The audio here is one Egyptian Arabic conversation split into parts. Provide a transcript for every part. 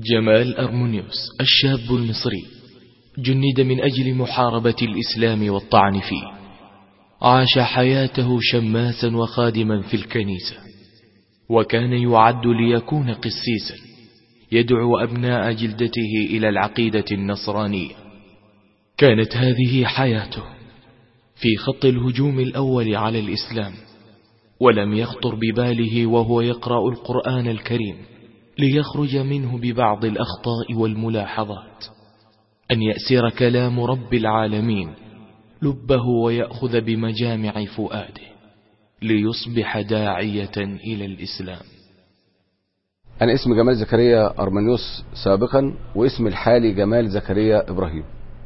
جمال أرمونيوس الشاب المصري جند من أجل محاربة الإسلام والطعن فيه عاش حياته شماسا وخادما في الكنيسة وكان يعد ليكون قسيسا يدعو أبناء جلدته إلى العقيدة النصرانية كانت هذه حياته في خط الهجوم الأول على الإسلام ولم يخطر بباله وهو يقرأ القرآن الكريم ليخرج منه ببعض الأخطاء والملاحظات أن يأسر كلام رب العالمين لبه ويأخذ بمجامع فؤاده ليصبح داعية إلى الإسلام أنا اسمي جمال زكريا أرمانيوس سابقا واسمي الحالي جمال زكريا إبراهيم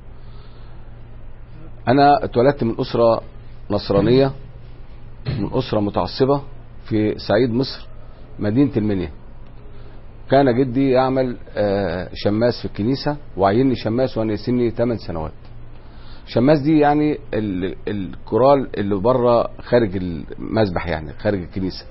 أنا اتولدت من أسرة نصرانية من أسرة متعصبة في صعيد مصر مدينة المنيا كان جدي يعمل شماس في الكنيسة وعيني شماس وأنا سني 8 سنوات شماس دي يعني الكورال اللي بره خارج المسبح يعني خارج الكنيسة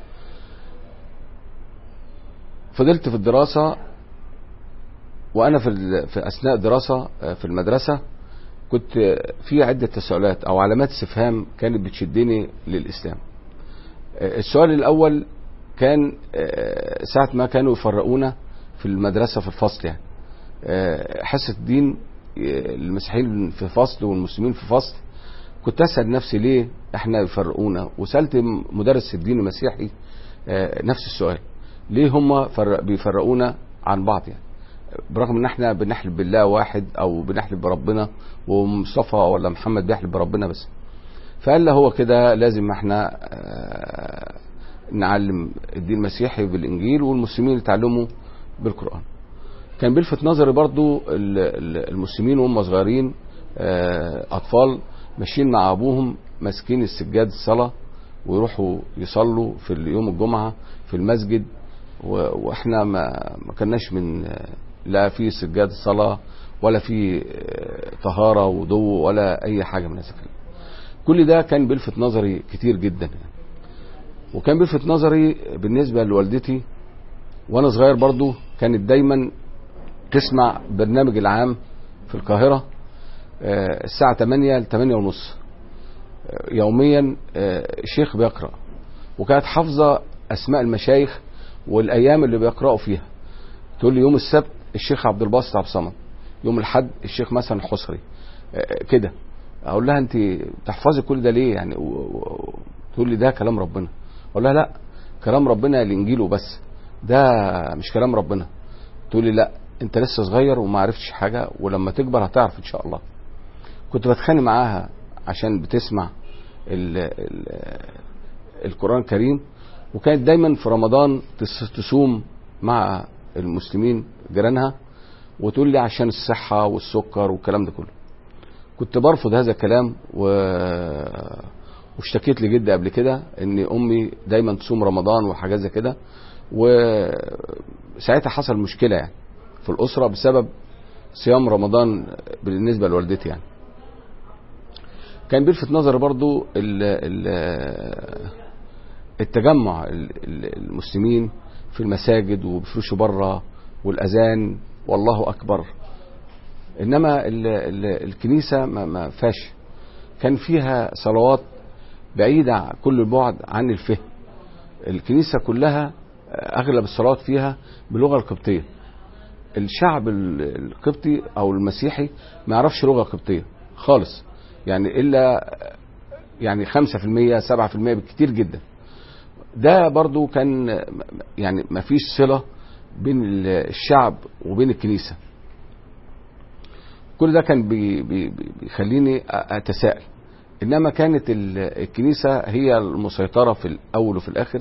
فضلت في الدراسة وأنا في, في أثناء دراسة في المدرسة كنت في عدة تساؤلات أو علامات استفهام كانت بتشدني للإسلام السؤال الأول كان ساعة ما كانوا يفرقونا في المدرسة في الفصل يعني حصة الدين المسيحيين في فصل والمسلمين في فصل كنت أسأل نفسي ليه احنا يفرقونا وسألت مدرس الدين المسيحي نفس السؤال ليه هم بيفرقونا عن بعض يعني برغم ان احنا بنحلف بالله واحد او بنحلف بربنا ومصطفى ولا محمد بيحلف بربنا بس فقال له هو كده لازم احنا نعلم الدين المسيحي بالانجيل والمسلمين يتعلموا بالقران كان بيلفت نظري برضو المسلمين وهم صغيرين اطفال ماشيين مع ابوهم ماسكين السجاد الصلاه ويروحوا يصلوا في يوم الجمعه في المسجد واحنا ما ما كناش من لا في سجاد الصلاه ولا في طهاره وضوء ولا اي حاجه من هذا كل ده كان بيلفت نظري كتير جدا يعني. وكان بيلفت نظري بالنسبه لوالدتي وانا صغير برضو كانت دايما تسمع برنامج العام في القاهره الساعه 8 ل 8 ونص يوميا الشيخ بيقرا وكانت حافظه اسماء المشايخ والايام اللي بيقراوا فيها تقول لي يوم السبت الشيخ عبد الباسط عبد الصمد يوم الاحد الشيخ مثلا الحصري كده اقول لها انت تحفظي كل ده ليه يعني تقول لي ده كلام ربنا اقول لها لا كلام ربنا الانجيل وبس ده مش كلام ربنا تقول لي لا انت لسه صغير وما عرفتش حاجه ولما تكبر هتعرف ان شاء الله كنت بتخانق معاها عشان بتسمع ال ال القران الكريم وكانت دايما في رمضان تصوم مع المسلمين جيرانها وتقول لي عشان الصحة والسكر والكلام ده كله كنت برفض هذا الكلام و... واشتكيت لجدي قبل كده ان امي دايما تصوم رمضان وحاجات زي كده وساعتها حصل مشكلة يعني في الأسرة بسبب صيام رمضان بالنسبة لوالدتي يعني كان بيلفت نظري برضو ال ال التجمع المسلمين في المساجد وبيفرشوا بره والاذان والله اكبر انما ال ال الكنيسه ما, ما فيهاش كان فيها صلوات بعيده كل البعد عن الفهم الكنيسه كلها اغلب الصلوات فيها باللغه القبطيه الشعب القبطي او المسيحي ما يعرفش لغه قبطيه خالص يعني الا يعني 5% 7% بالكتير جدا ده برضو كان يعني ما فيش صلة بين الشعب وبين الكنيسة كل ده كان بي بي بيخليني أتساءل إنما كانت الكنيسة هي المسيطرة في الأول وفي الآخر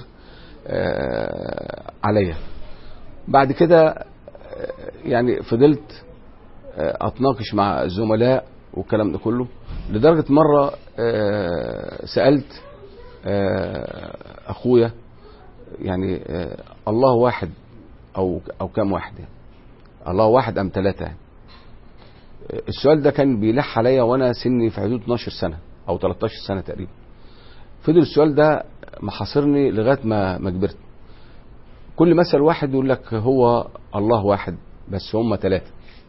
عليا بعد كده يعني فضلت أتناقش مع الزملاء والكلام ده كله لدرجة مرة سألت اخويا يعني الله واحد او او كم واحد يعني الله واحد ام ثلاثه يعني السؤال ده كان بيلح عليا وانا سني في حدود 12 سنه او 13 سنه تقريبا فضل السؤال ده محاصرني لغايه ما ما كبرت كل مثل واحد يقول لك هو الله واحد بس هم ثلاثة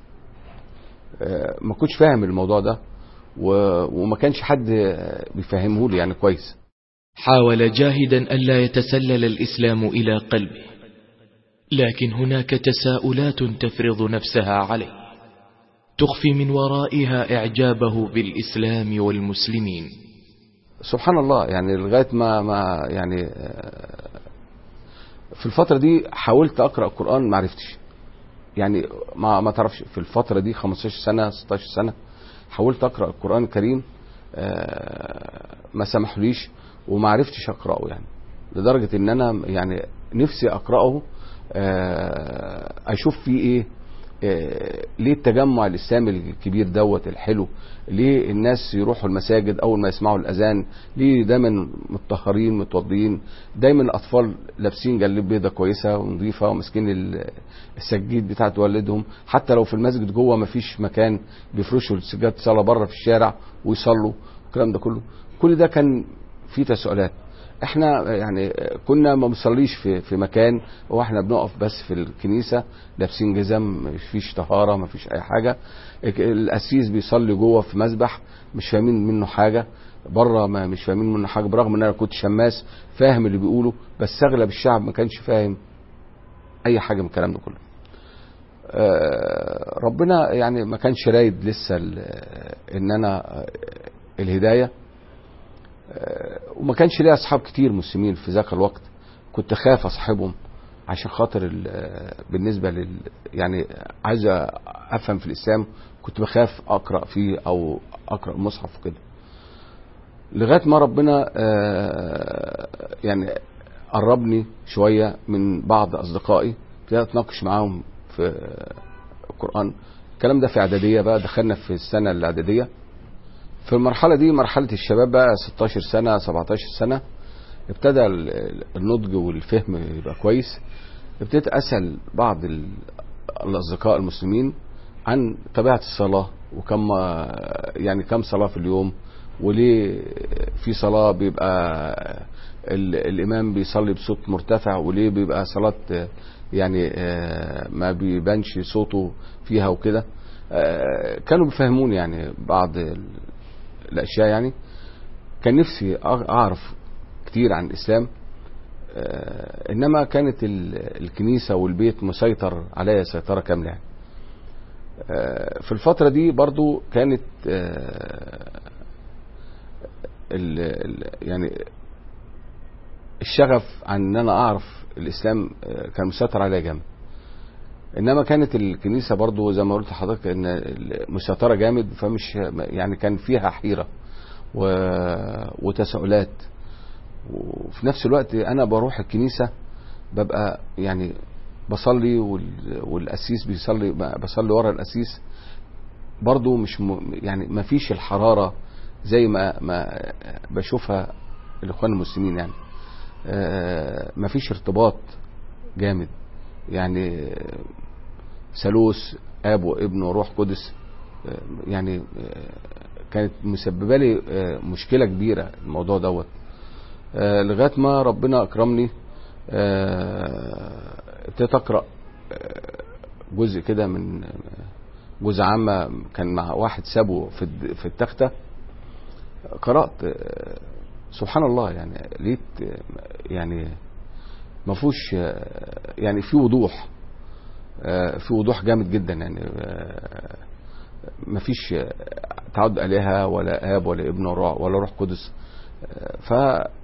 ما كنتش فاهم الموضوع ده و- وما كانش حد بيفهمه لي يعني كويس حاول جاهدا ألا يتسلل الإسلام إلى قلبه لكن هناك تساؤلات تفرض نفسها عليه تخفي من ورائها إعجابه بالإسلام والمسلمين سبحان الله يعني لغايه ما ما يعني آه، في الفتره دي حاولت اقرا القران ما عرفتش يعني ما ما تعرفش في الفتره دي 15 سنه 16 سنه حاولت اقرا القران الكريم آه، ما سمحوليش وما عرفتش اقراه يعني لدرجه ان انا يعني نفسي اقراه آه، اشوف فيه ايه آه، ليه التجمع الاسلامي الكبير دوت الحلو ليه الناس يروحوا المساجد اول ما يسمعوا الاذان ليه دايما متطهرين متوضيين دايما الاطفال لابسين جلاب بيضه كويسه ونظيفه وماسكين ال- السجيد بتاعت والدهم حتى لو في المسجد جوه ما فيش مكان بيفرشوا السجاد صلاه بره في الشارع ويصلوا الكلام ده كله كل ده كان فيه تساؤلات احنا يعني كنا ما بنصليش في في مكان واحنا بنقف بس في الكنيسه لابسين جزم ما فيش طهاره ما فيش اي حاجه القسيس بيصلي جوه في مسبح مش فاهمين منه حاجه بره ما مش فاهمين منه حاجه برغم ان انا كنت شماس فاهم اللي بيقوله بس اغلب الشعب ما كانش فاهم اي حاجه من الكلام ده كله آه، ربنا يعني ما كانش رايد لسه ال- ان انا آه، الهدايه آه، وما كانش ليا اصحاب كتير مسلمين في ذاك الوقت كنت خاف اصاحبهم عشان خاطر ال- آه، بالنسبه لل يعني عايز افهم في الاسلام كنت بخاف اقرا فيه او اقرا المصحف وكده لغايه ما ربنا آه، يعني قربني شويه من بعض اصدقائي ابتديت اتناقش معاهم في القران الكلام ده في اعداديه بقى دخلنا في السنه الاعداديه في المرحله دي مرحله الشباب بقى 16 سنه 17 سنه ابتدى ال- النضج والفهم يبقى كويس ابتديت اسال بعض ال- الاصدقاء المسلمين عن طبيعه الصلاه وكم يعني كم صلاه في اليوم وليه في صلاه بيبقى ال- الامام بيصلي بصوت مرتفع وليه بيبقى صلاه يعني آه، ما بيبانش صوته فيها وكده آه، كانوا بيفهموني يعني بعض ال- الاشياء يعني كان نفسي أع- اعرف كتير عن الاسلام آه، انما كانت ال- الكنيسه والبيت مسيطر عليا سيطره كامله يعني. آه، في الفتره دي برضو كانت آه، ال ال يعني الشغف عن ان انا اعرف الاسلام آه، كان مسيطر عليا جامد انما كانت الكنيسه برضو زي ما قلت لحضرتك ان مسيطره جامد فمش يعني كان فيها حيره و... وتساؤلات وفي نفس الوقت انا بروح الكنيسه ببقى يعني بصلي وال... والقسيس بيصلي بصلي ورا القسيس برضو مش م... يعني ما فيش الحراره زي ما ما بشوفها الاخوان المسلمين يعني ما فيش ارتباط جامد يعني ثالوث اب وابن وروح قدس آه، يعني آه، كانت مسببه لي آه، مشكله كبيره الموضوع دوت آه، لغايه ما ربنا اكرمني آه، ابتديت اقرا آه، جزء كده من جزء عامه كان مع واحد سابه في الد- في التخته قرات آه، سبحان الله يعني لقيت آه، يعني ما فيهوش آه، يعني في وضوح آه، في وضوح جامد جدا يعني آه، ما فيش آه، تعدد آلهة ولا آب ولا ابن ولا ولا روح قدس آه، ف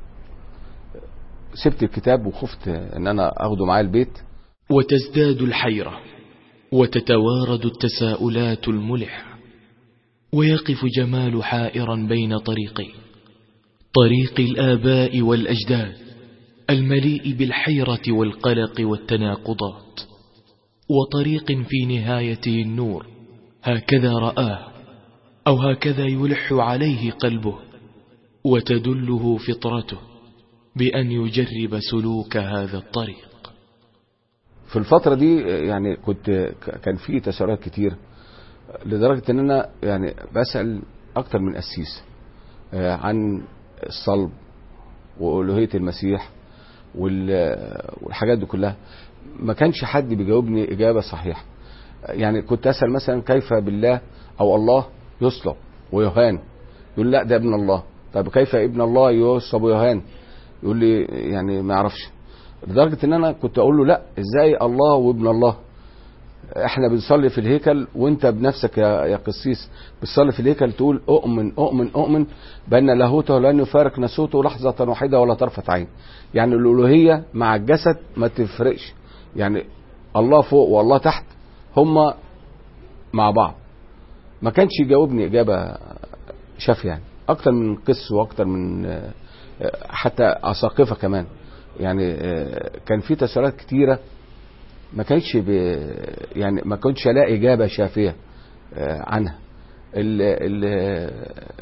سبت الكتاب وخفت ان انا اخده معايا البيت وتزداد الحيرة وتتوارد التساؤلات الملحة ويقف جمال حائرا بين طريقين طريق الآباء والأجداد المليء بالحيرة والقلق والتناقضات وطريق في نهايته النور هكذا رآه أو هكذا يلح عليه قلبه وتدله فطرته بأن يجرب سلوك هذا الطريق في الفترة دي يعني كنت ك- كان في تساؤلات كتير لدرجة ان انا يعني بسأل اكتر من قسيس آه، عن الصلب وألوهية المسيح وال- والحاجات دي كلها ما كانش حد بيجاوبني اجابه صحيحه يعني كنت اسال مثلا كيف بالله او الله يصلب ويهان يقول لا ده ابن الله طب كيف ابن الله يصلب ويهان يقول لي يعني ما يعرفش لدرجه ان انا كنت اقول له لا ازاي الله وابن الله احنا بنصلي في الهيكل وانت بنفسك يا يا قسيس بتصلي في الهيكل تقول اؤمن اؤمن اؤمن بان لاهوته لن يفارق ناسوته لحظه واحده ولا طرفه عين يعني الالوهيه مع الجسد ما تفرقش يعني الله فوق والله تحت هما مع بعض ما كانش يجاوبني اجابه شافيه يعني اكتر من قس واكتر من آه، آه، حتى اساقفه كمان يعني آه، كان في تساؤلات كتيره ما كانش ب... يعني ما كنتش الاقي اجابه شافيه آه، عنها ال... ال...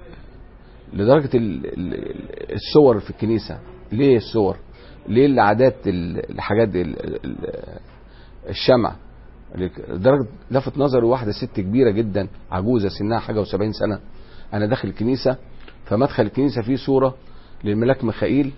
لدرجه ال... ال- الصور في الكنيسه ليه الصور ليه العادات ال- الحاجات دي ال- ال- الشمع لدرجه لفت نظري واحده ست كبيره جدا عجوزه سنها حاجه و70 سنه انا داخل الكنيسه فمدخل الكنيسه فيه صوره للملاك ميخائيل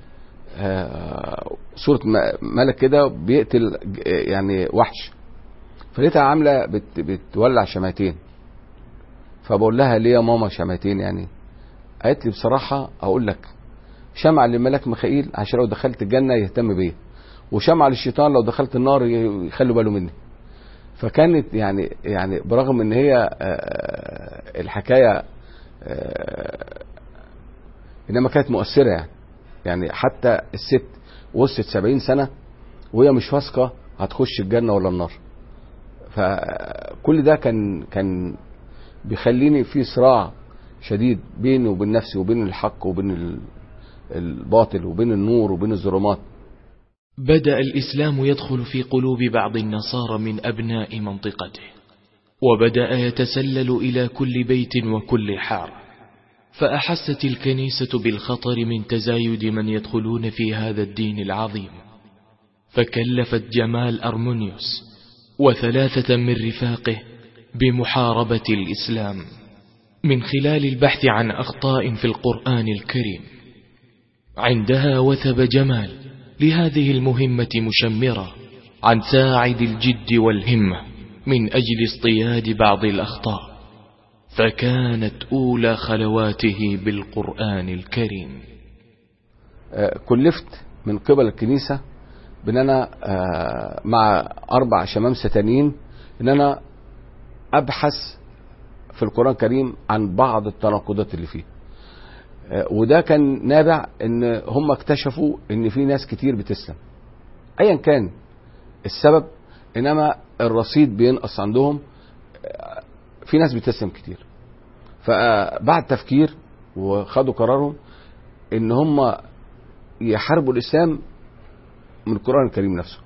آه، صورة م- ملك كده بيقتل ج- يعني وحش فلقيتها عاملة بت بتولع شمعتين فبقول لها ليه يا ماما شمعتين يعني قالت لي بصراحة أقول لك شمع للملاك ميخائيل عشان لو دخلت الجنة يهتم بيا وشمع للشيطان لو دخلت النار ي- يخلوا باله مني فكانت يعني يعني برغم ان هي آه، الحكايه آه، انما كانت مؤثره يعني يعني حتى الست وصلت سبعين سنة وهي مش واثقة هتخش الجنة ولا النار فكل ده كان كان بيخليني في صراع شديد بيني وبين نفسي وبين الحق وبين ال- الباطل وبين النور وبين الظلمات بدأ الإسلام يدخل في قلوب بعض النصارى من أبناء منطقته وبدأ يتسلل إلى كل بيت وكل حارة فأحست الكنيسة بالخطر من تزايد من يدخلون في هذا الدين العظيم فكلفت جمال أرمونيوس وثلاثة من رفاقه بمحاربة الإسلام من خلال البحث عن أخطاء في القرآن الكريم عندها وثب جمال لهذه المهمة مشمرة عن ساعد الجد والهمة من أجل اصطياد بعض الأخطاء فكانت أولى خلواته بالقرآن الكريم آه، كلفت من قبل الكنيسة بان انا آه، مع اربع شمامسة تانيين ان انا ابحث في القرآن الكريم عن بعض التناقضات اللي فيه آه، وده كان نابع ان هم اكتشفوا ان في ناس كتير بتسلم ايا كان السبب انما الرصيد بينقص عندهم آه، في ناس بتسلم كتير فبعد تفكير وخدوا قرارهم ان هم يحاربوا الاسلام من القران الكريم نفسه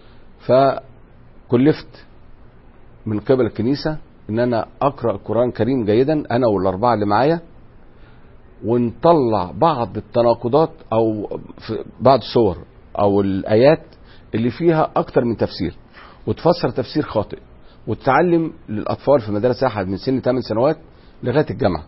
فكلفت من قبل الكنيسه ان انا اقرا القران الكريم جيدا انا والاربعه اللي معايا ونطلع بعض التناقضات او في بعض الصور او الايات اللي فيها اكتر من تفسير وتفسر تفسير خاطئ وتتعلم للاطفال في مدارس احد من سن 8 سنوات لغايه الجامعه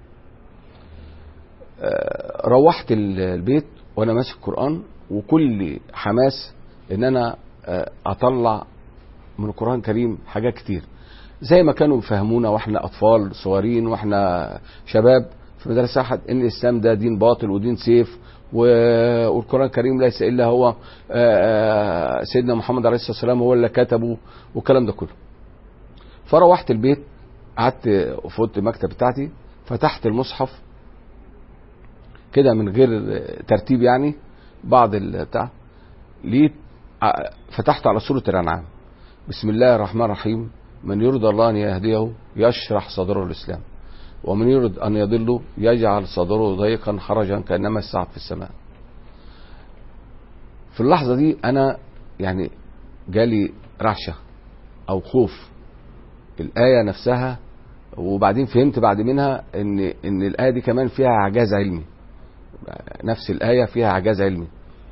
آه، روحت ال- البيت وانا ماسك القران وكل حماس ان انا آه، اطلع من القران الكريم حاجات كتير زي ما كانوا بيفهمونا واحنا اطفال صغيرين واحنا شباب في مدرسه احد ان الاسلام ده دين باطل ودين سيف و- والقران الكريم ليس الا هو آه، آه، سيدنا محمد عليه الصلاه والسلام هو اللي كتبه والكلام ده كله فروحت البيت قعدت في اوضه المكتب بتاعتي فتحت المصحف كده من غير ترتيب يعني بعض البتاع لقيت ع- فتحت على سوره الانعام بسم الله الرحمن الرحيم من يريد الله ان يهديه يشرح صدره الاسلام ومن يريد ان يضله يجعل صدره ضيقا حرجا كانما السعد في السماء في اللحظه دي انا يعني جالي رعشه او خوف الايه نفسها وبعدين فهمت بعد منها ان ان الايه دي كمان فيها اعجاز علمي نفس الايه فيها اعجاز علمي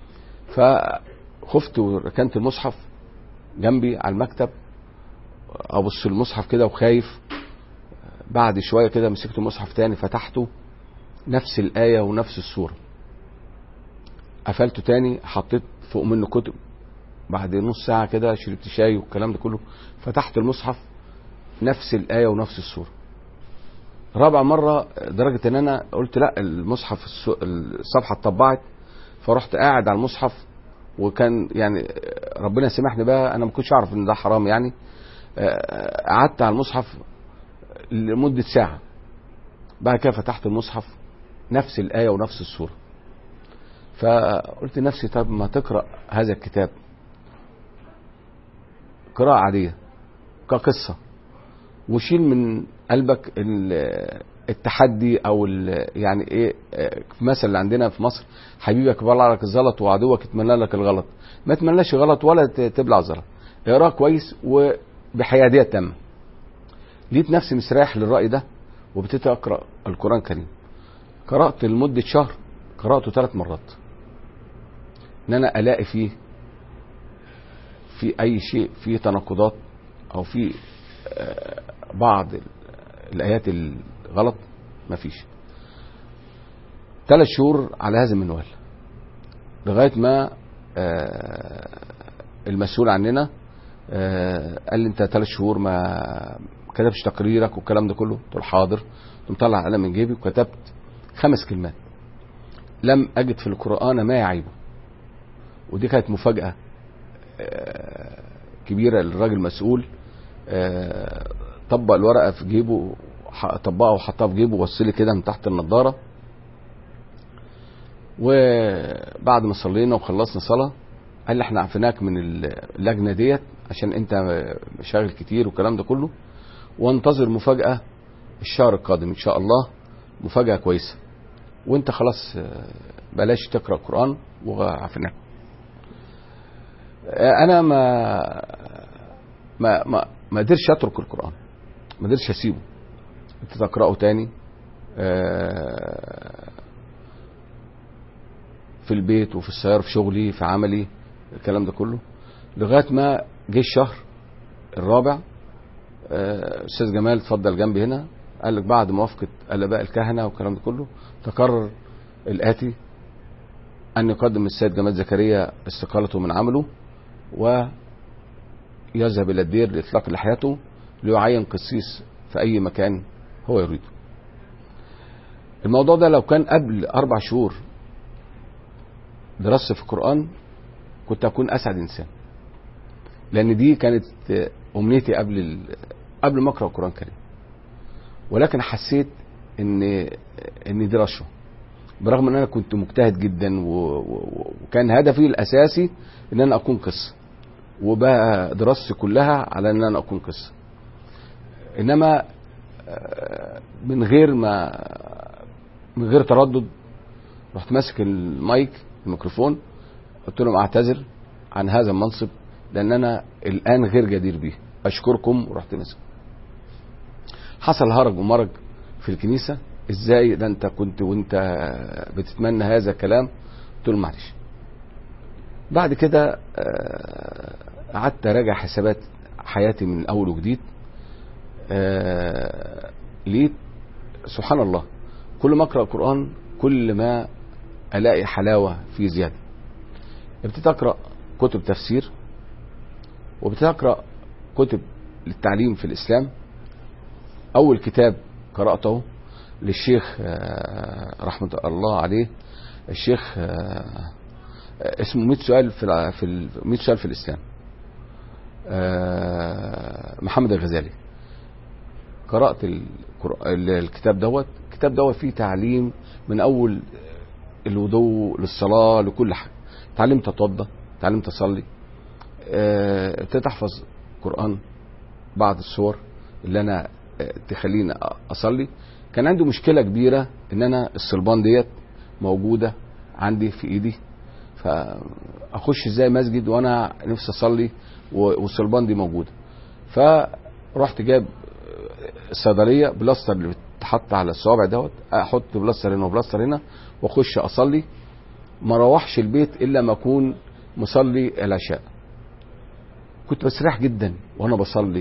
فخفت وركنت المصحف جنبي على المكتب ابص المصحف كده وخايف بعد شويه كده مسكت المصحف تاني فتحته نفس الايه ونفس السوره قفلته تاني حطيت فوق منه كتب بعد نص ساعة كده شربت شاي والكلام ده كله فتحت المصحف نفس الآية ونفس السورة رابع مرة لدرجة ان انا قلت لا المصحف الس- الصفحة اتطبعت فرحت قاعد على المصحف وكان يعني ربنا سامحني بقى انا ما كنتش اعرف ان ده حرام يعني آه، قعدت على المصحف لمدة ساعة بعد كده فتحت المصحف نفس الآية ونفس السورة فقلت لنفسي طب ما تقرأ هذا الكتاب قراءة عادية كقصة وشيل من قلبك ال- التحدي او ال- يعني ايه آه، مثل اللي عندنا في مصر حبيبك يبلع لك الزلط وعدوك يتمنى لك الغلط ما تمناش غلط ولا ت- تبلع زلط اقراه كويس وبحياديه تامه لقيت نفسي مستريح للراي ده وابتديت اقرا القران الكريم قرات لمده شهر قراته ثلاث مرات ان انا الاقي فيه في اي شيء فيه تناقضات او في آه، بعض ال- الايات الغلط مفيش ثلاث شهور على هذا المنوال لغايه ما آه، المسؤول عننا آه، قال لي انت ثلاث شهور ما كتبتش تقريرك والكلام ده كله قلت له حاضر قمت مطلع قلم من جيبي وكتبت خمس كلمات لم اجد في القران ما يعيبه ودي كانت مفاجاه آه، كبيره للراجل المسؤول آه، طبق الورقه في جيبه ح- طبقها وحطها في جيبه وبص لي كده من تحت النضاره وبعد ما صلينا وخلصنا صلاه قال لي احنا عفناك من اللجنه ديت عشان انت مشاغل كتير والكلام ده كله وانتظر مفاجاه الشهر القادم ان شاء الله مفاجاه كويسه وانت خلاص آه، بلاش تقرا قران وعفناك آه، انا ما ما ما ما قدرش اترك القران ما قدرش اسيبه ابتديت اقراه تاني آه، في البيت وفي السيارة في شغلي في عملي الكلام ده كله لغاية ما جه الشهر الرابع آه، أستاذ جمال اتفضل جنبي هنا قال لك بعد موافقة الآباء الكهنة والكلام ده كله تقرر الآتي أن يقدم السيد جمال زكريا استقالته من عمله ويذهب إلى الدير لإطلاق لحياته ليعين قسيس في أي مكان هو يريده الموضوع ده لو كان قبل أربع شهور درست في القرآن كنت أكون أسعد إنسان لأن دي كانت أمنيتي قبل ال... قبل ما أقرأ القرآن الكريم ولكن حسيت إن إن دي رشوة برغم إن أنا كنت مجتهد جدا و... و... وكان هدفي الأساسي إن أنا أكون قصة وبقى دراستي كلها على إن أنا أكون قصة إنما آه، من غير ما من غير تردد رحت ماسك المايك الميكروفون قلت لهم اعتذر عن هذا المنصب لان انا الان غير جدير به اشكركم ورحت ماسك حصل هرج ومرج في الكنيسه ازاي ده انت كنت وانت بتتمنى هذا الكلام قلت لهم معلش بعد كده آه، قعدت اراجع حسابات حياتي من اول وجديد آه، لقيت سبحان الله كل ما اقرا القران كل ما الاقي حلاوه في زياده ابتديت اقرا كتب تفسير وابتديت اقرا كتب للتعليم في الاسلام اول كتاب قراته للشيخ آه، رحمه الله عليه الشيخ آه، اسمه 100 سؤال في الع- في ال- 100 سؤال في الاسلام آه، محمد الغزالي قرات القر- ال- الكتاب دوت الكتاب دوت فيه تعليم من اول الوضوء للصلاه لكل حاجه اتعلمت اتوضى اتعلمت اصلي آه، ابتديت احفظ قران بعض الصور اللي انا آه، تخليني أ- اصلي كان عندي مشكله كبيره ان انا الصلبان ديت موجوده عندي في ايدي فاخش ازاي مسجد وانا نفسي اصلي و- والصلبان دي موجوده فرحت جاب الصيدليه بلاستر اللي بتحط على الصوابع دوت احط بلاستر هنا وبلاستر هنا واخش اصلي ما روحش البيت الا ما اكون مصلي العشاء كنت بسرح جدا وانا بصلي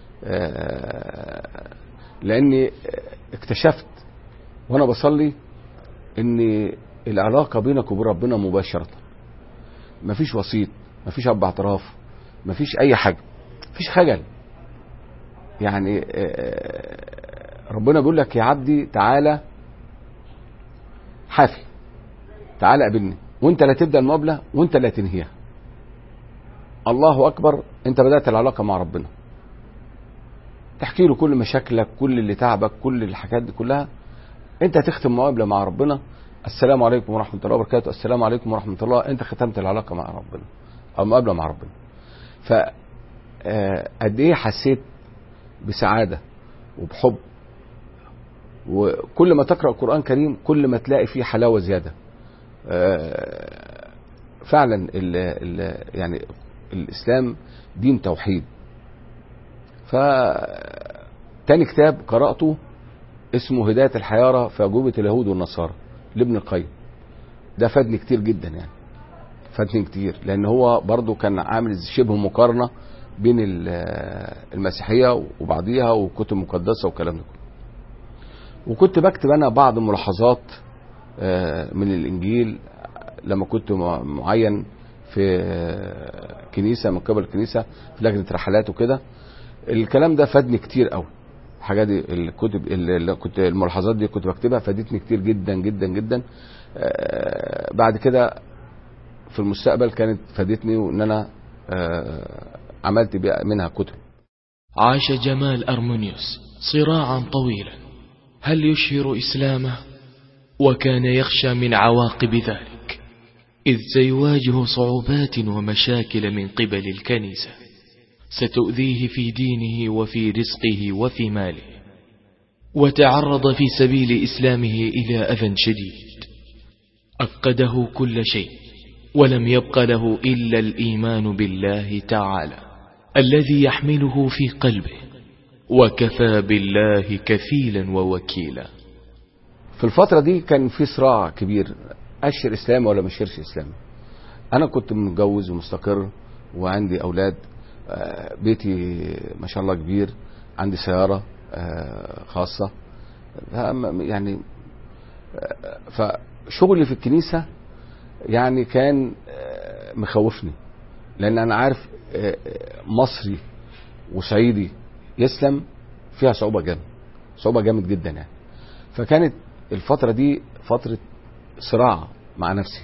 آه، لاني اكتشفت وانا بصلي ان العلاقة بينك وبين ربنا مباشرة مفيش وسيط مفيش اب اعتراف مفيش اي حاجة مفيش خجل يعني آه، ربنا بيقول لك يا عبدي تعالى حافي تعالى قابلني وانت لا تبدا المقابله وانت لا تنهيها الله اكبر انت بدات العلاقه مع ربنا تحكي له كل مشاكلك كل اللي تعبك كل الحاجات دي كلها انت هتختم مقابله مع ربنا السلام عليكم ورحمه الله وبركاته السلام عليكم ورحمه الله انت ختمت العلاقه مع ربنا او مقابله مع ربنا ف آه، قد ايه حسيت بسعاده وبحب وكل ما تقرا القران الكريم كل ما تلاقي فيه حلاوه زياده آه، فعلا ال ال يعني الاسلام دين توحيد ف تاني كتاب قراته اسمه هدايه الحياره في اجوبه اليهود والنصارى لابن القيم ده فادني كتير جدا يعني فادني كتير لان هو برضو كان عامل شبه مقارنه بين ال- المسيحيه وبعضيها والكتب المقدسه والكلام ده كله وكنت بكتب انا بعض ملاحظات آه، من الانجيل لما كنت مع- معين في آه، كنيسه من قبل الكنيسه في لجنه رحلات وكده الكلام ده فادني كتير قوي الحاجات دي الكتب اللي كنت الملاحظات دي كنت بكتبها فادتني كتير جدا جدا جدا آه، بعد كده في المستقبل كانت فادتني وان انا آه، عملت بيها- منها كتب عاش جمال أرمونيوس صراعا طويلا هل يشهر إسلامه وكان يخشى من عواقب ذلك إذ سيواجه صعوبات ومشاكل من قبل الكنيسة ستؤذيه في دينه وفي رزقه وفي ماله وتعرض في سبيل إسلامه إلى أذى شديد أفقده كل شيء ولم يبق له إلا الإيمان بالله تعالى الذي يحمله في قلبه وكفى بالله كفيلا ووكيلا في الفترة دي كان في صراع كبير أشهر إسلامي ولا ما أشهرش إسلامي أنا كنت متجوز ومستقر وعندي أولاد آه، بيتي ما شاء الله كبير عندي سيارة آه، خاصة فم- يعني آه، فشغلي في الكنيسة يعني كان آه، مخوفني لأن أنا عارف آه، آه، مصري وصعيدي يسلم فيها صعوبة جامد صعوبة جامد جدا يعني فكانت الفترة دي فترة صراع مع نفسي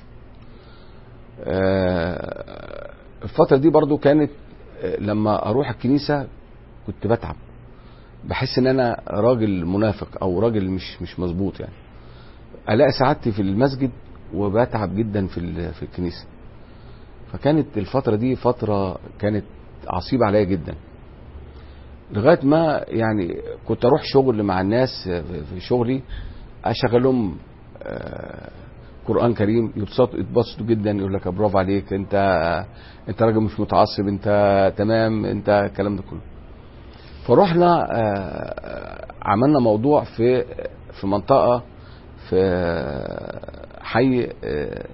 آه، الفترة دي برضو كانت آه، لما اروح الكنيسة كنت بتعب بحس ان انا راجل منافق او راجل مش مش مظبوط يعني الاقي سعادتي في المسجد وبتعب جدا في ال- في الكنيسة فكانت الفترة دي فترة كانت عصيبة عليا جدا لغايه ما يعني كنت اروح شغل مع الناس في شغلي اشغل لهم آه، قران كريم يبسطوا يتبسطوا جدا يقول لك برافو عليك انت انت راجل مش متعصب انت تمام انت الكلام ده كله فروحنا آه، عملنا موضوع في في منطقه في حي آه،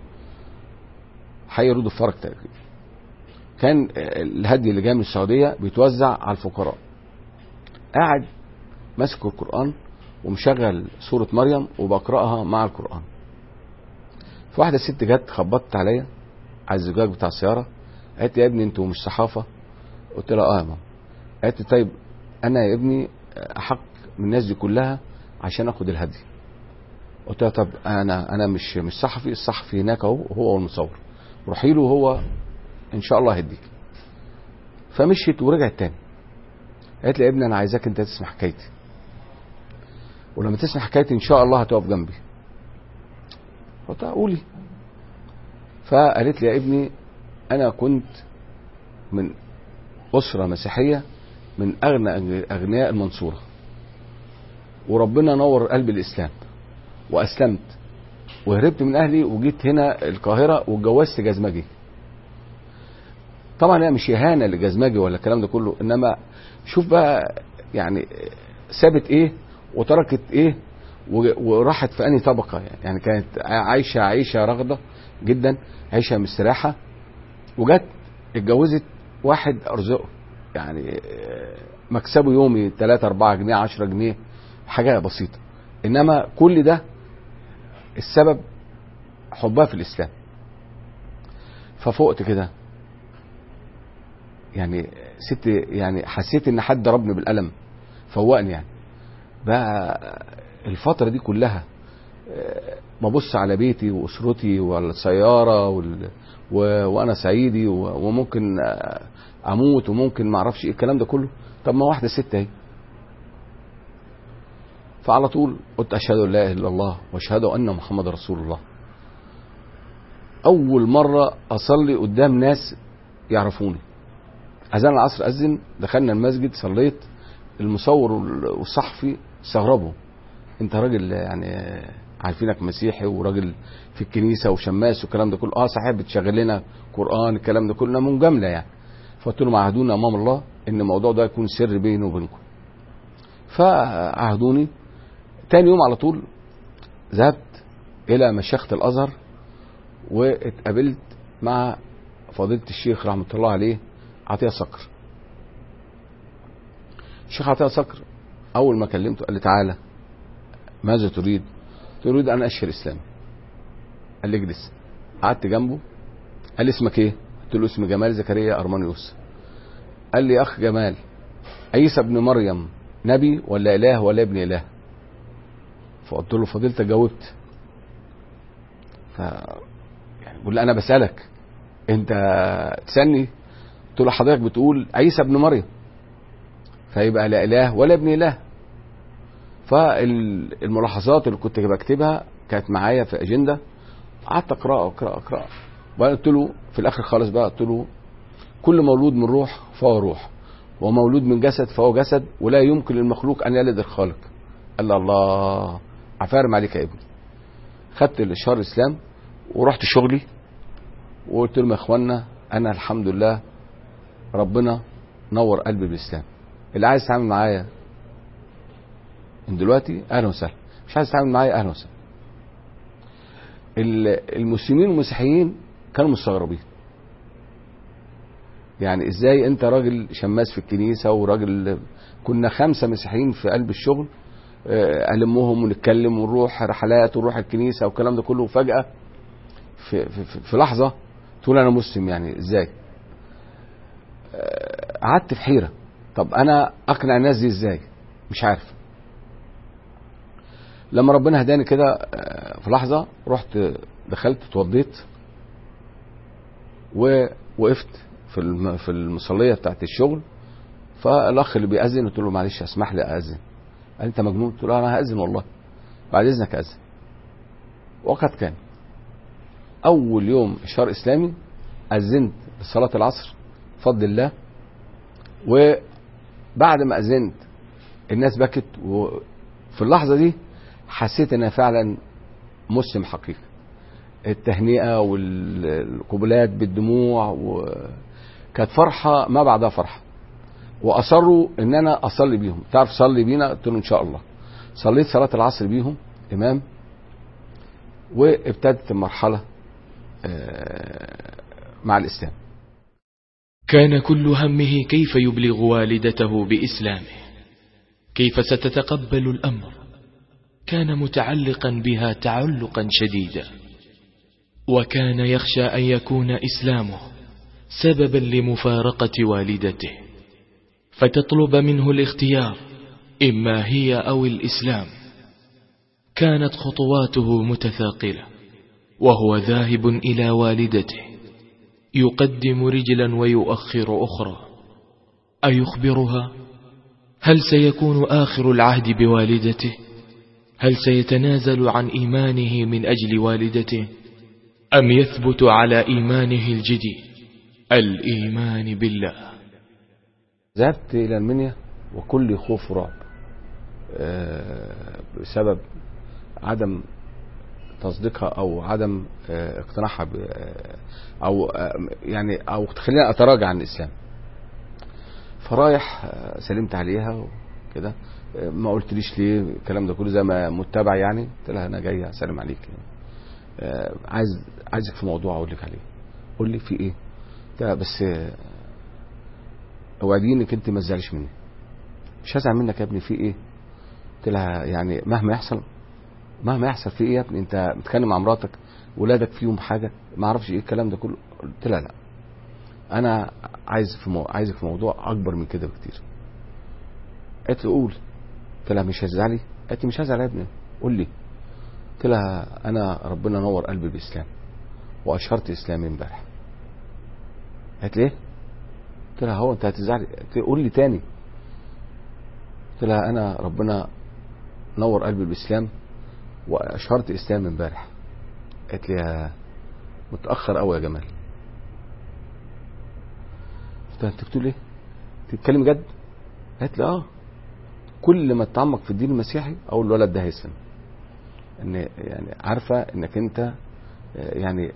حي رود الفرج تقريبا كان الهدي اللي جاي من السعوديه بيتوزع على الفقراء قاعد ماسك القران ومشغل سوره مريم وبقراها مع القران فواحده ست جت خبطت عليا على الزجاج بتاع السياره قالت لي يا ابني انتوا مش صحافه قلت لها اه يا ماما قالت لي طيب انا يا ابني احق من الناس دي كلها عشان اخد الهدي قلت لها طب انا انا مش مش صحفي الصحفي هناك اهو هو المصور روحي له هو ان شاء الله هديك فمشيت ورجعت تاني قالت لي يا ابني انا عايزاك انت تسمع حكايتي ولما تسمع حكايتي ان شاء الله هتقف جنبي قلت لها قولي فقالت لي يا ابني انا كنت من اسره مسيحيه من اغنى اغنياء المنصوره وربنا نور قلبي الاسلام واسلمت وهربت من اهلي وجيت هنا القاهره واتجوزت جزمجي طبعا هي مش اهانه لجزمجي ولا الكلام ده كله انما شوف بقى يعني سابت ايه وتركت ايه و- وراحت في انهي طبقه يعني, يعني كانت عايشه عيشه رغده جدا عيشه مستريحه وجت اتجوزت واحد ارزقه يعني مكسبه يومي 3 4 جنيه 10 جنيه حاجه بسيطه انما كل ده السبب حبها في الاسلام ففقت كده يعني ست يعني حسيت ان حد ضربني بالقلم فوقني يعني بقى الفترة دي كلها آه، ببص على بيتي واسرتي والسيارة وال... و... وانا سعيدي و... وممكن آه، اموت وممكن ما اعرفش ايه الكلام ده كله طب ما واحدة ست اهي فعلى طول قلت اشهد ان لا اله الا الله واشهد ان محمد رسول الله اول مرة اصلي قدام ناس يعرفوني اذان العصر اذن دخلنا المسجد صليت المصور والصحفي استغربوا انت راجل يعني عارفينك مسيحي وراجل في الكنيسه وشماس والكلام ده كله اه صحيح بتشغل لنا قران الكلام ده كله مجامله يعني فقلت لهم عهدونا امام الله ان الموضوع ده يكون سر بيني وبينكم فعهدوني تاني يوم على طول ذهبت الى مشيخه الازهر واتقابلت مع فضيله الشيخ رحمه الله عليه عطيه صقر الشيخ عطيه صقر اول ما كلمته قال لي تعالى ماذا تريد تريد ان اشهر اسلامي قال لي اجلس قعدت جنبه قال لي اسمك ايه قلت له اسمي جمال زكريا ارمانيوس قال لي يا اخ جمال عيسى ابن مريم نبي ولا اله ولا ابن اله فقلت له فضيلتك جاوبت ف يعني بقول له انا بسالك انت تسالني قلت له حضرتك بتقول عيسى ابن مريم فيبقى لا اله ولا ابن اله فالملاحظات اللي كنت بكتبها كانت معايا في اجنده قعدت اقرا اقرا اقرا وبعدين قلت له في الاخر خالص بقى قلت له كل مولود من روح فهو روح ومولود من جسد فهو جسد ولا يمكن للمخلوق ان يلد الخالق قال لي الله عفارم عليك يا ابني خدت الاشهار الاسلام ورحت شغلي وقلت لهم يا اخوانا انا الحمد لله ربنا نور قلبي بالاسلام اللي عايز يتعامل معايا من دلوقتي اهلا وسهلا مش عايز يتعامل معايا اهلا وسهلا ال- المسلمين والمسيحيين كانوا مستغربين يعني ازاي انت راجل شماس في الكنيسه وراجل كنا خمسه مسيحيين في قلب الشغل آه، المهم ونتكلم ونروح رحلات ونروح الكنيسه والكلام ده كله وفجاه في, في, في- في لحظه تقول انا مسلم يعني ازاي آه، قعدت في حيره طب انا اقنع الناس دي ازاي مش عارف لما ربنا هداني كده آه، في لحظه رحت دخلت اتوضيت ووقفت في الم- في المصليه بتاعت الشغل فالاخ اللي بيأذن قلت له معلش اسمح لي اذن قال انت مجنون قلت له انا هأذن والله بعد اذنك اذن وقد كان اول يوم اشهار اسلامي اذنت لصلاه العصر بفضل الله وبعد ما اذنت الناس بكت وفي اللحظه دي حسيت ان أنا فعلا مسلم حقيقي التهنئه والقبلات بالدموع وكانت فرحه ما بعدها فرحه واصروا ان انا اصلي بيهم تعرف صلي بينا قلت له ان شاء الله صليت صلاه العصر بيهم امام وابتدت المرحله آه، مع الاسلام كان كل همه كيف يبلغ والدته بإسلامه كيف ستتقبل الأمر كان متعلقا بها تعلقا شديدا وكان يخشى أن يكون إسلامه سببا لمفارقة والدته فتطلب منه الاختيار إما هي أو الإسلام كانت خطواته متثاقلة وهو ذاهب إلى والدته يقدم رجلا ويؤخر أخرى أيخبرها هل سيكون آخر العهد بوالدته هل سيتنازل عن إيمانه من أجل والدته أم يثبت على إيمانه الجديد الإيمان بالله ذهبت الى المنيا وكل خوف ورعب آه، بسبب عدم تصديقها او عدم آه، اقتناعها ب- آه، او آه، يعني او تخليني اتراجع عن الاسلام فرايح آه، سلمت عليها وكده آه، ما قلتليش ليه الكلام ده كله زي ما متابع يعني قلت لها انا جاي اسلم عليك آه، عايز عايزك في موضوع اقول لك عليه قول لي في ايه قلت لها بس آه، اوعديني انك انت ما تزعليش مني مش هزعل منك يا ابني في ايه قلت لها يعني مهما يحصل مهما يحصل في ايه يا ابني انت بتتكلم مع مراتك ولادك فيهم حاجه ما اعرفش ايه الكلام ده كله قلت لها لا انا عايز في مو... عايزك في موضوع اكبر من كده بكتير قالت لي قول قلت لها مش هتزعلي قالت لي مش هزعل يا ابني قول لي قلت لها انا ربنا نور قلبي بالاسلام واشهرت اسلامي امبارح قالت لي ايه قلت لها هو انت هتزعلي قالت لي قول لي تاني قلت لها انا ربنا نور قلبي بالاسلام واشهرت اسلام امبارح قالت لي يا متاخر قوي يا جمال قلت لها انت بتقول ايه تتكلم جد قالت لي اه كل ما تتعمق في الدين المسيحي اقول الولد ده هيسلم ان يعني عارفه انك انت يعني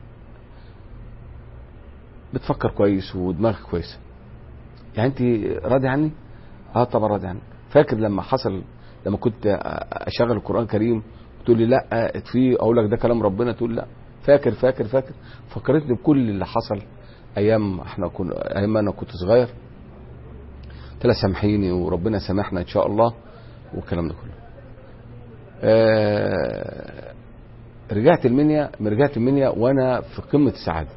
بتفكر كويس ودماغك كويسه يعني انت راضي عني اه طبعا راضي عني فاكر لما حصل لما كنت اشغل القران الكريم تقول لي لا في اقول لك ده كلام ربنا تقول لا فاكر فاكر فاكر فكرتني بكل اللي حصل ايام احنا كنا ايام انا كنت صغير قلت لها سامحيني وربنا سامحنا ان شاء الله والكلام ده كله آه رجعت المنيا رجعت المنيا وانا في قمه السعاده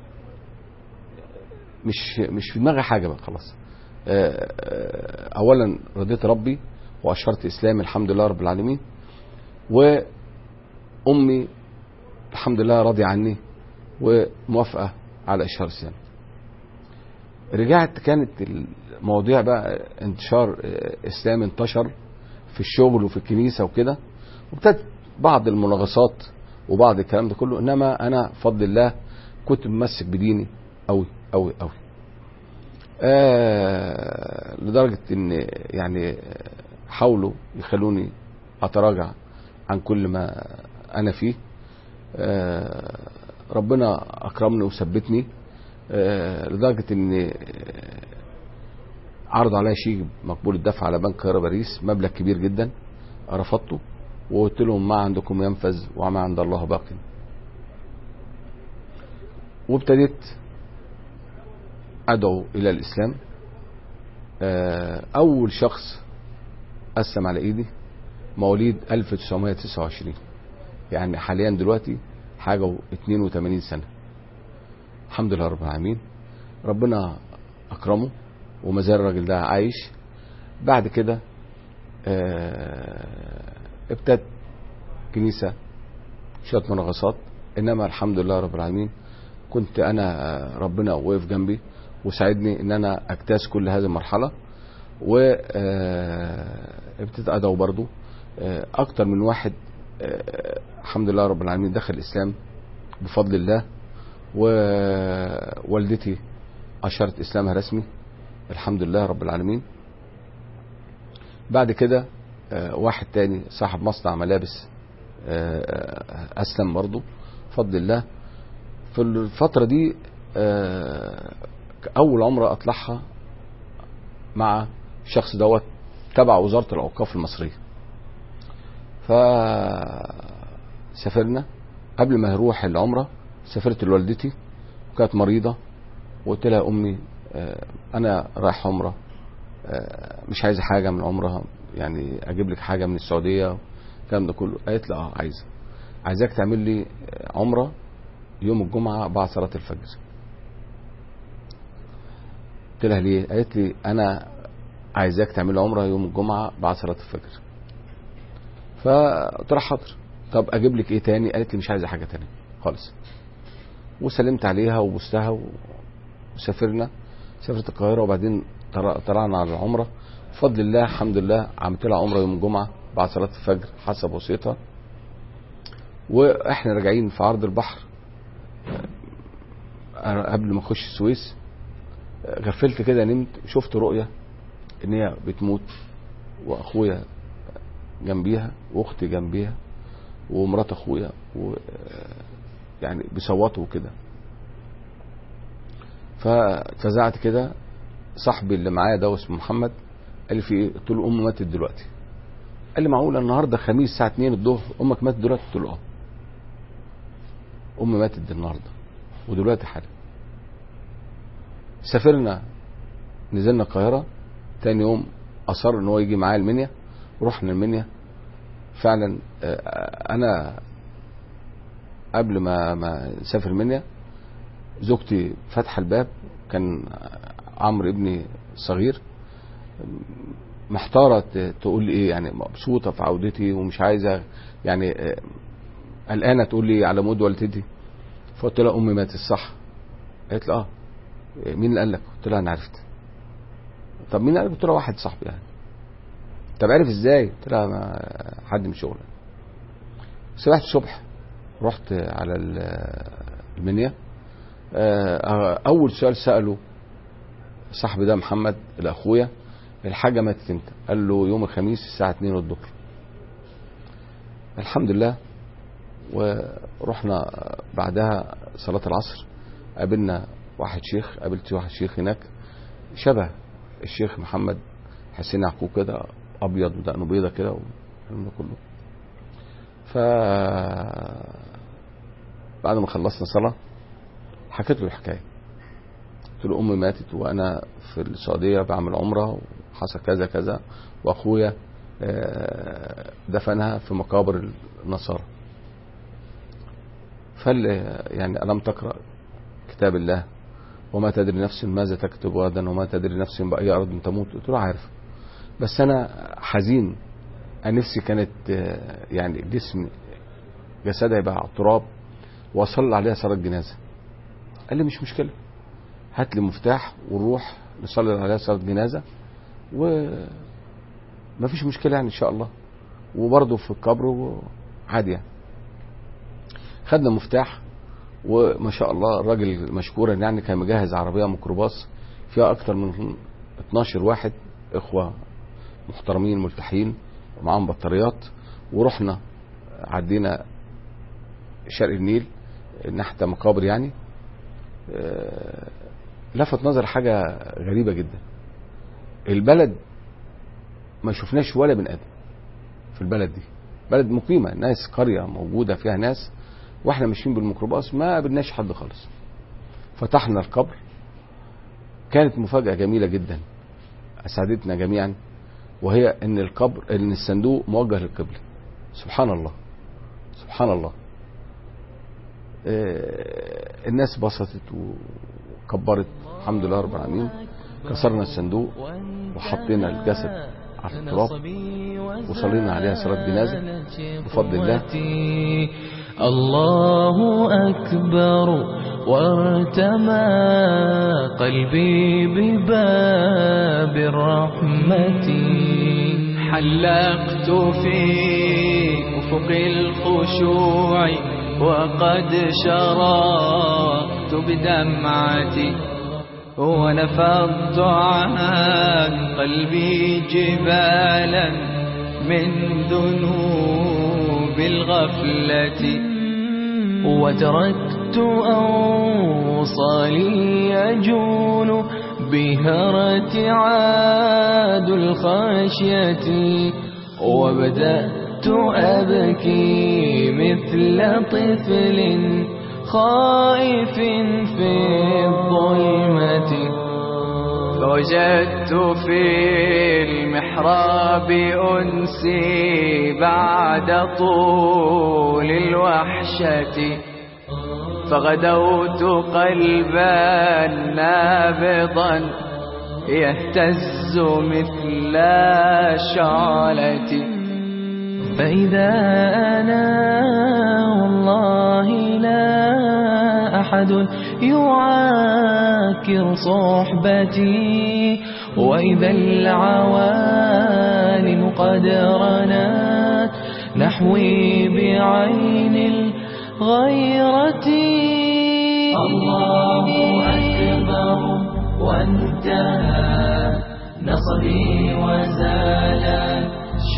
مش مش في دماغي حاجه بقى خلاص آه آه اولا رضيت ربي واشرت اسلامي الحمد لله رب العالمين وامي الحمد لله راضيه عني وموافقه على اشهار الاسلام رجعت كانت المواضيع بقى انتشار اسلام انتشر في الشغل وفي الكنيسه وكده وابتدت بعض المناغصات وبعض الكلام ده كله انما انا بفضل الله كنت ممسك بديني قوي قوي قوي آه لدرجه ان يعني حاولوا يخلوني اتراجع عن كل ما انا فيه آه ربنا اكرمني وثبتني آه لدرجه ان عرض عليا شيء مقبول الدفع على بنك قاهره باريس مبلغ كبير جدا رفضته وقلت لهم ما عندكم ينفذ وما عند الله باق وابتديت ادعو الى الاسلام اول شخص اسلم على ايدي مواليد 1929 يعني حاليا دلوقتي حاجه و82 سنه الحمد لله رب العالمين ربنا اكرمه وما زال الراجل ده عايش بعد كده ابتدت كنيسه شويه مناغصات انما الحمد لله رب العالمين كنت انا ربنا وقف جنبي وساعدني ان انا اجتاز كل هذه المرحله و ابتديت ادعو برضو اكتر من واحد الحمد لله رب العالمين دخل الاسلام بفضل الله ووالدتي اشرت اسلامها رسمي الحمد لله رب العالمين بعد كده واحد تاني صاحب مصنع ملابس اسلم برضه بفضل الله في الفتره دي اول عمره اطلعها مع الشخص دوت تبع وزاره الاوقاف المصريه فسافرنا قبل ما نروح العمره سافرت لوالدتي وكانت مريضه وقلت لها امي انا رايح عمره مش عايزه حاجه من عمرها يعني اجيب لك حاجه من السعوديه الكلام ده كله قالت لي اه عايزه عايزاك تعمل لي عمره يوم الجمعه بعد صلاه الفجر قلت لها ليه قالت لي انا عايزاك تعمل لي عمره يوم الجمعه بعد صلاه الفجر فقلت لها حاضر طب اجيب لك ايه تاني قالت لي مش عايزه حاجه تانية خالص وسلمت عليها وبوستها وسافرنا سافرت القاهره وبعدين طلعنا على العمره بفضل الله الحمد لله عملت لها عمره يوم الجمعه بعد صلاه الفجر حسب وصيتها واحنا راجعين في عرض البحر قبل ما اخش السويس غفلت كده نمت شفت رؤيه ان هي بتموت واخويا جنبيها واختي جنبيها ومرات اخويا و يعني بيصوتوا كده ففزعت كده صاحبي اللي معايا ده اسمه محمد قال لي في ايه؟ قلت له امي ماتت دلوقتي قال لي معقول النهارده خميس الساعه 2 الظهر امك ماتت دلوقتي قلت له اه امي ماتت النهارده ودلوقتي حالا سافرنا نزلنا القاهره تاني يوم اصر ان هو يجي معايا المنيا رحنا المنيا فعلا انا قبل ما ما نسافر منيا زوجتي فاتحه الباب كان عمرو ابني صغير محتاره ت- تقول لي ايه يعني مبسوطه في عودتي ومش عايزه يعني آه، قلقانه تقول لي على مود والدتي فقلت لها امي ماتت صح قالت لي اه مين اللي قال لك قلت لها انا عرفت طب مين قال لك قلت لها واحد صاحبي يعني طب عرف ازاي قلت لها ما حد من شغله سبحت الصبح رحت على ال- المنيا آه، اول سؤال ساله صاحبي ده محمد الاخويا الحاجه ماتت امتى قال له يوم الخميس الساعه 2 الظهر الحمد لله ورحنا بعدها صلاه العصر قابلنا واحد شيخ قابلت واحد شيخ هناك شبه الشيخ محمد حسين يعقوب كده ابيض ودقنه بيضه كده والكلام ده كله ف بعد ما خلصنا صلاه حكيت له الحكايه قلت له امي ماتت وانا في السعوديه بعمل عمره وحصل كذا كذا واخويا آه، دفنها في مقابر النصارى فال يعني الم تقرا كتاب الله وما تدري نفس ماذا تكتب غدا وما تدري نفس باي ارض تموت قلت له عارف بس انا حزين انا نفسي كانت آه، يعني جسم جسدها يبقى على التراب واصلي عليها صلاه جنازه قال لي مش مشكله هات لي مفتاح ونروح نصلي عليها صلاه جنازه و مفيش مشكله يعني ان شاء الله وبرضه في القبر عادي يعني خدنا مفتاح وما شاء الله الراجل مشكورا يعني كان مجهز عربيه ميكروباص فيها اكتر من 12 واحد اخوه محترمين ملتحين ومعاهم بطاريات ورحنا عدينا شرق النيل ناحيه مقابر يعني آه، لفت نظر حاجه غريبه جدا البلد ما شفناش ولا بني ادم في البلد دي بلد مقيمه ناس قريه موجوده فيها ناس واحنا ماشيين بالميكروباص ما قابلناش حد خالص فتحنا القبر كانت مفاجاه جميله جدا اسعدتنا جميعا وهي ان القبر ان الصندوق موجه للقبله سبحان الله سبحان الله آه، الناس بسطت وكبرت الحمد لله رب العالمين كسرنا الصندوق وحطينا الجسد على التراب وصلينا عليها صلاة جنازة بفضل الله الله أكبر وارتمى قلبي بباب الرحمة حلقت في أفق الخشوع وقد شرقت بدمعتي ونفضت عن قلبي جبالا من ذنوب الغفلة وتركت أوصالي يجول بهرة عاد الخشية وبدأت أبكي مثل طفل خائف في الظلمة فوجدت في المحراب أنسي بعد طول الوحشة فغدوت قلبا نابضا يهتز مثل الشعلة فإذا أنا والله لا أحد يعاكر صحبتي وإذا العوالم قد رنات نحوي بعين الغيرة الله أكبر وانتهى نصبي وزالت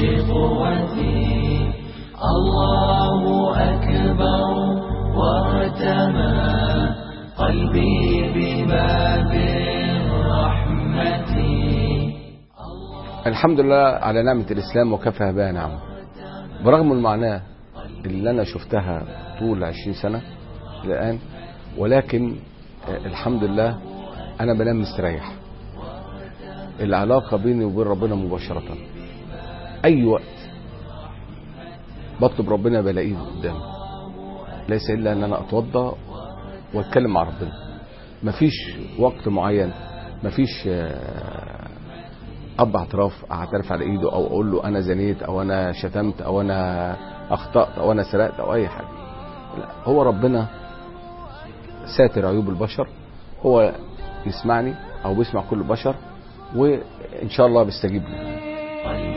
شقوتي الله أكبر وارتمى قلبي بباب الرحمة الحمد لله على نعمة الإسلام وكفى بها نعمة برغم المعاناة اللي أنا شفتها طول عشرين سنة الآن ولكن آه، الحمد لله أنا بنام مستريح العلاقة بيني وبين ربنا مباشرة أي وقت بطلب ربنا بلاقيه قدامي ليس الا ان انا اتوضا واتكلم مع ربنا مفيش وقت معين مفيش آه، اب اعتراف اعترف على ايده او اقول له انا زنيت او انا شتمت او انا اخطات او انا سرقت او اي حاجه لا هو ربنا ساتر عيوب البشر هو يسمعني او بيسمع كل البشر وان شاء الله بيستجيب لي